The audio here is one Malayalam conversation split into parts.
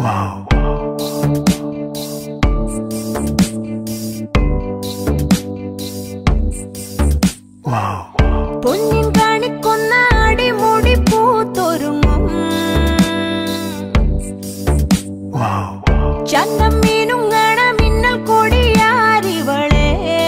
പൊന്നിൻ കാണിക്കൊന്ന അടിമുടി പൂത്തൊരുങ്ങും ചന്തം മീനുങ്ങണ മിന്നൽ കൊടിയാരിവളെ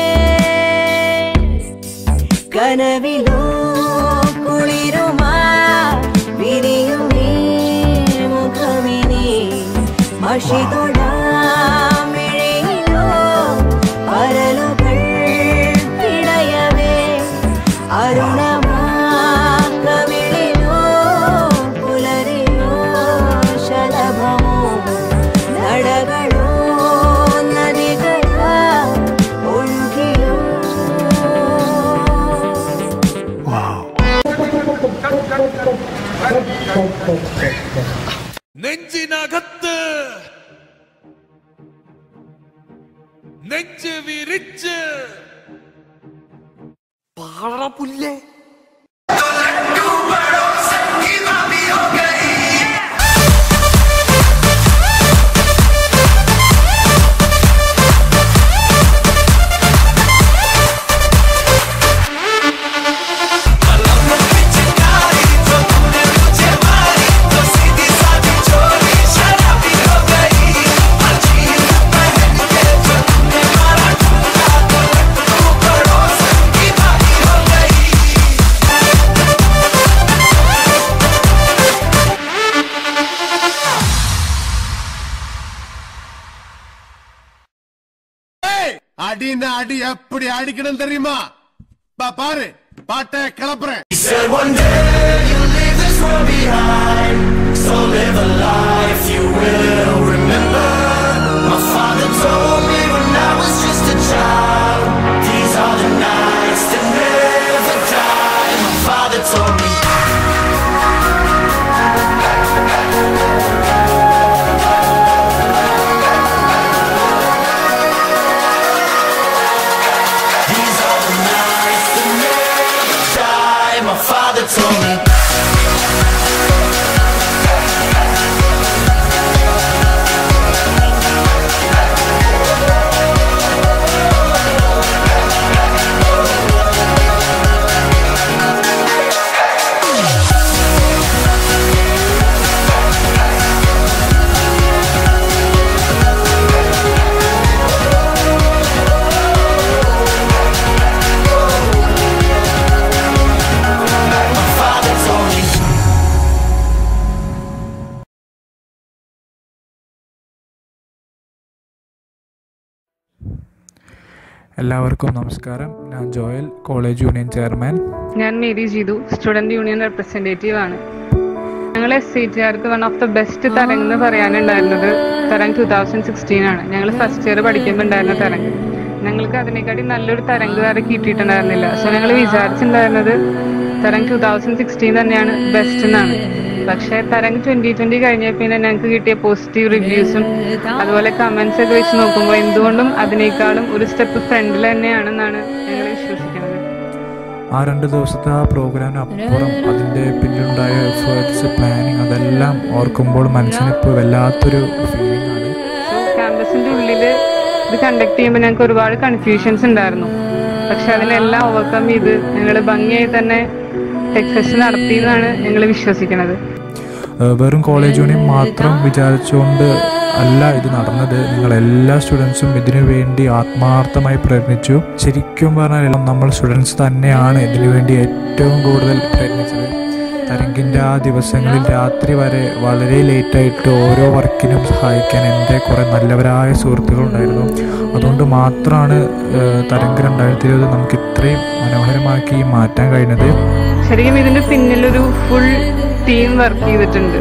കനവിലോ കുളിരുമാ വിരിയും നീ മുഖമിനി മഷി തൊടാമിഴയിലോ പരലുകൾ പിടയവേ അരുണമാ കവിളിലോ പുലരിയോ ശലഭമോ നടകളോ നദികളാ ഒഴുകിയോ നെഞ്ചിനകത്ത് നെഞ്ച് വിരിച്ച് പാട പുല്ലേ அடின்னா அடி எப்படி அடிக்கணும் தெரியுமா பா பாரு பாட்டை கிளப்புறேன் said one day you'll leave this world behind. So live a life you will remember. My father told me when I was just a child. These are the nights that never die. My father told me. These are the nights that never die. My father told me. My father told me. എല്ലാവർക്കും നമസ്കാരം ഞാൻ ജോയൽ കോളേജ് യൂണിയൻ ചെയർമാൻ ഞാൻ Mary Jeethu student union representative ആണ് ഞങ്ങൾ എസ് സി ടി ആർക്ക് one of the best Tarang എന്ന് പറയാനുണ്ടായിരുന്നത് തരംഗ് ടൂ തൗസൻഡ് സിക്സ്റ്റീൻ ആണ് ഞങ്ങൾ ഫസ്റ്റ് ഇയർ പഠിക്കുമ്പോൾ ഉണ്ടായിരുന്ന തരംഗ് ഞങ്ങൾക്ക് അതിനെക്കാട്ടി നല്ലൊരു തരംഗ് വേറെ കിട്ടിയിട്ടുണ്ടായിരുന്നില്ല സോ ഞങ്ങൾ വിചാരിച്ചിട്ടുണ്ടായിരുന്നത് തരംഗ് ടൂ തൗസൻഡ് സിക്സ്റ്റീൻ തന്നെയാണ് ബെസ്റ്റ് എന്നാണ് പക്ഷേ തരംഗ് ട്വന്റി ട്വന്റി കഴിഞ്ഞ പിന്നെ ഞങ്ങൾക്ക് കിട്ടിയ പോസിറ്റീവ് റിവ്യൂസും അതുപോലെ കമന്റ്സ് ഒക്കെ വെച്ച് നോക്കുമ്പോൾ എന്തുകൊണ്ടും അതിനേക്കാളും ഒരു സ്റ്റെപ്പ് ഫ്രണ്ടിൽ തന്നെയാണെന്നാണ് ഞങ്ങൾ വിശ്വസിക്കുന്നത് ആ രണ്ട് ദിവസത്തെ ആ പ്രോഗ്രാമിന് അപ്പുറം അതിൻ്റെ പിന്നിലുണ്ടായ എഫേർട്സ് പ്ലാനിങ് അതെല്ലാം ഓർക്കുമ്പോൾ മനസ്സിനിപ്പോൾ വല്ലാത്തൊരു ഫീലിംഗ് ആണ് സോ ക്യാമ്പസിന്റെ ഉള്ളിൽ ഇത് കണ്ടക്ട് ചെയ്യുമ്പോൾ ഞങ്ങൾക്ക് ഒരുപാട് കൺഫ്യൂഷൻസ് ഉണ്ടായിരുന്നു പക്ഷെ അതിനെല്ലാം ഓവർകം ചെയ്ത് ഞങ്ങൾ ഭംഗിയായി തന്നെ ടെക് ഫെസ്റ്റ് നടത്തി എന്നാണ് ഞങ്ങൾ വിശ്വസിക്കുന്നത് ഏഹ് വെറും കോളേജ് യൂണിയൻ മാത്രം വിചാരിച്ചുകൊണ്ട് അല്ല ഇത് നടന്നത് നിങ്ങൾ എല്ലാ സ്റ്റുഡൻസും ഇതിനു വേണ്ടി ആത്മാർത്ഥമായി പ്രയത്നിച്ചു ശരിക്കും പറഞ്ഞാൽ നമ്മൾ സ്റ്റുഡൻസ് തന്നെയാണ് ഇതിനു വേണ്ടി ഏറ്റവും കൂടുതൽ പ്രയത്നിച്ചത് തരംഗിൻ്റെ ആ ദിവസങ്ങളിൽ രാത്രി വരെ വളരെ ലേറ്റായിട്ട് ഓരോ വർക്കിനും സഹായിക്കാൻ എൻ്റെ കുറേ നല്ലവരായ സുഹൃത്തുക്കളുണ്ടായിരുന്നു അതുകൊണ്ട് മാത്രമാണ് ഏഹ് തരംഗ് രണ്ടായിരത്തി ഇരുപത് നമുക്ക് ഇത്രയും മനോഹരമാക്കി മാറ്റാൻ കഴിഞ്ഞത് ശരിക്കും ഇതിന്റെ പിന്നിലൊരു ഫുൾ ടീം വർക്ക് ചെയ്തിട്ടുണ്ട്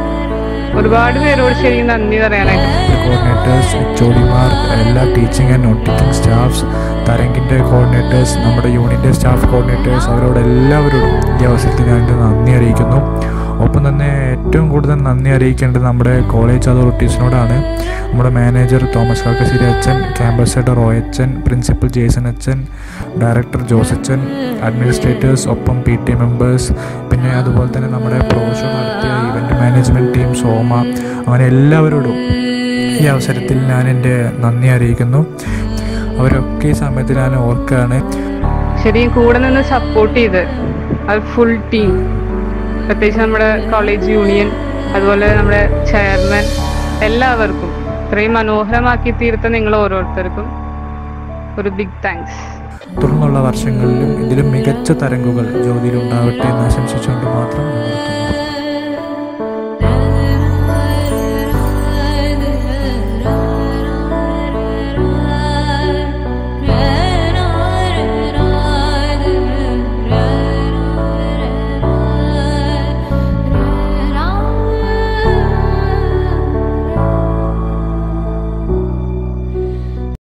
ഒരുപാട് പേരോട് ശരിക്കും നന്ദി പറയാനായിട്ട് കോർഡിനേറ്റേഴ്സ് എച്ച് ഒഡിമാർ എല്ലാ teaching and not teaching staffs തരംഗിൻ്റെ കോർഡിനേറ്റേഴ്സ് നമ്മുടെ യൂണിൻ്റെ സ്റ്റാഫ് കോർഡിനേറ്റേഴ്സ് അവരോട് എല്ലാവരോടും ഈ അവസരത്തിൽ ഞാൻ എൻ്റെ നന്ദി അറിയിക്കുന്നു ഒപ്പം തന്നെ ഏറ്റവും കൂടുതൽ നന്ദി അറിയിക്കേണ്ടത് നമ്മുടെ കോളേജ് അതോറിറ്റീസിനോടാണ് നമ്മുടെ മാനേജർ തോമസ് കാക്കശ്ശേരി അച്ഛൻ campus head Royachan principal Jason അച്ഛൻ ഡയറക്ടർ ജോസച്ചൻ അഡ്മിനിസ്ട്രേറ്റേഴ്സ് ഒപ്പം പി ടി മെമ്പേഴ്സ് പിന്നെ അതുപോലെ തന്നെ നമ്മുടെ പ്രൊഫഷണൽ നടത്തിയ ഇവൻറ്റ് മാനേജ്മെൻറ്റ് ടീം സോമ അങ്ങനെ എല്ലാവരോടും ഈ അവസരത്തിൽ ഞാൻ എൻ്റെ നന്ദി അറിയിക്കുന്നു അവരൊക്കെ ഈ സമയത്ത് ഞാൻ ഓർക്കുകയാണ് ശരിക്കും കൂടെ നിന്ന് സപ്പോർട്ട് ചെയ്ത് അത് ഫുൾ ടീം പ്രത്യേകിച്ച് നമ്മുടെ കോളേജ് യൂണിയൻ അതുപോലെ നമ്മുടെ ചെയർമാൻ എല്ലാവർക്കും ഇത്രയും മനോഹരമാക്കി തീർത്ത നിങ്ങൾ ഓരോരുത്തർക്കും ഒരു ബിഗ് താങ്ക്സ് തുടർന്നുള്ള വർഷങ്ങളിലും ഇതിലും മികച്ച തരംഗുകൾ ജ്യോതിയിൽ ഉണ്ടാവട്ടെ എന്ന് ആശംസിച്ചുകൊണ്ട് മാത്രം നിർത്തുന്നു